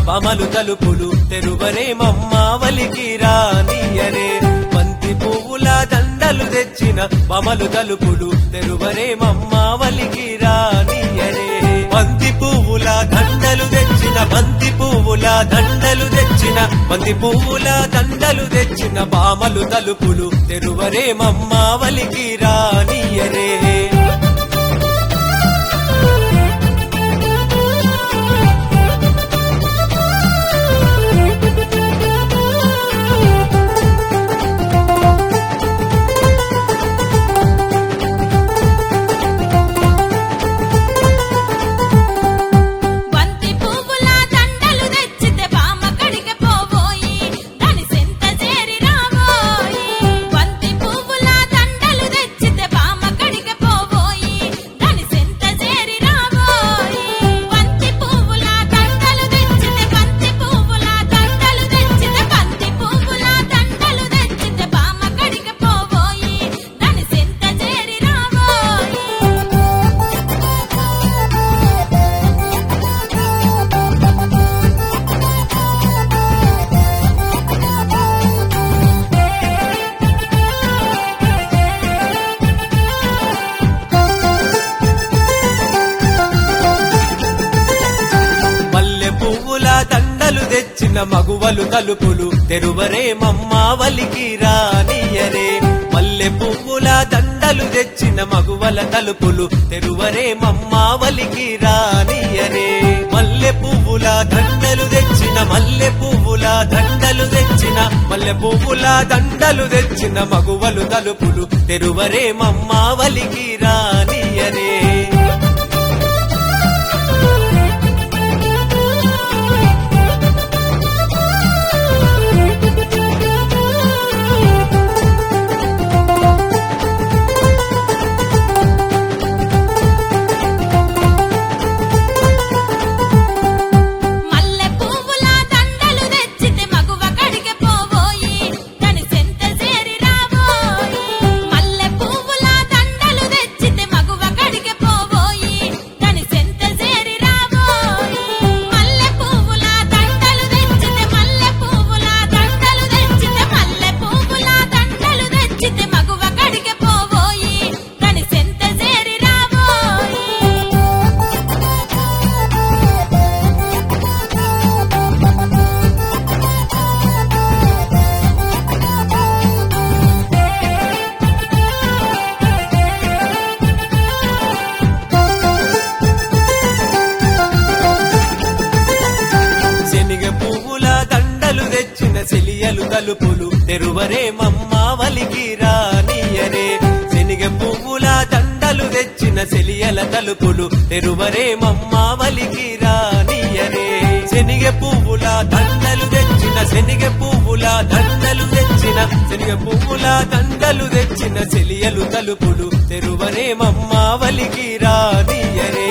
బామలు తలుపులు తెరువరే మమ్మావలికి రానియరే బంతి పువ్వుల దండలు తెచ్చిన బమలు తలుపులు తెరువరే మమ్మావలికి రానియరే బంతి పువ్వుల దండలు తెచ్చిన బంతి పువ్వుల దండలు తెచ్చిన బంతి పువ్వుల దండలు తెచ్చిన బామలు తలుపులు తెరువరే మమ్మావలికి రానియరే బంతి పువ్వుల దండలు తెచ్చితే బామ్మ కడిగ పోబోయి దాని సెంత చేరి రాబోయి బంతి పువ్వుల దండలు తెచ్చితే బామ్మ కడిగ పోబోయి దాని సెంత చేరి రాబోయి బంతి పువ్వుల దండలు తెచ్చితే బంతి పువ్వుల దండలు తెచ్చితే బంతి పువ్వుల దండలు తెచ్చితే బామ్మ కడిగ పోబోయి దాని సెంత చేరి రాబోయి మల్లె పువ్వుల దండలు తెచ్చిన మగువలు తలుపులు తెరువరే మమ్మావలికి రానియరే మల్లె పువ్వుల దండలు తెచ్చిన మగువల తలుపులు తెరువరే మమ్మావలికి రానియరే మల్లె పువ్వుల దండలు తెచ్చిన మల్లె పువ్వుల దండలు తెచ్చిన మల్లె పువ్వుల దండలు తెచ్చిన మగువలు తలుపులు తెరువరే మమ్మావలికి రానియరే మల్లె పువ్వుల దండలు తెచ్చితే మగువ కడిగ పోబోయి దాని సెంత చేరి రాబోయి మల్లె పువ్వుల దండలు తెచ్చితే మగువ కడిగ పోబోయి దాని సెంత చేరి రాబోయి మల్లె పువ్వుల దండలు తెచ్చితే మల్లె పువ్వుల దండలు తెచ్చితే మల్లె పువ్వుల దండలు తెచ్చితే మగువ కడిగ పోబోయి దాని సెంత చేరి రాబోయి శనిగ పువ్వుల దండలు తెచ్చిన సెలియలు తలుపులు తెరువరే మమ్మావలికి రానియరే శనిగ పువ్వుల దండలు తెచ్చిన సెలియల తలుపులు తెరువరే మమ్మావలికి రానియరే శనిగ పువ్వుల దండలు తెచ్చిన శనిగ పువ్వుల దండలు తెచ్చిన శనిగ పువ్వుల దండలు తెచ్చిన సెలియలు తలుపులు తెరువరే మమ్మావలికి రానియరే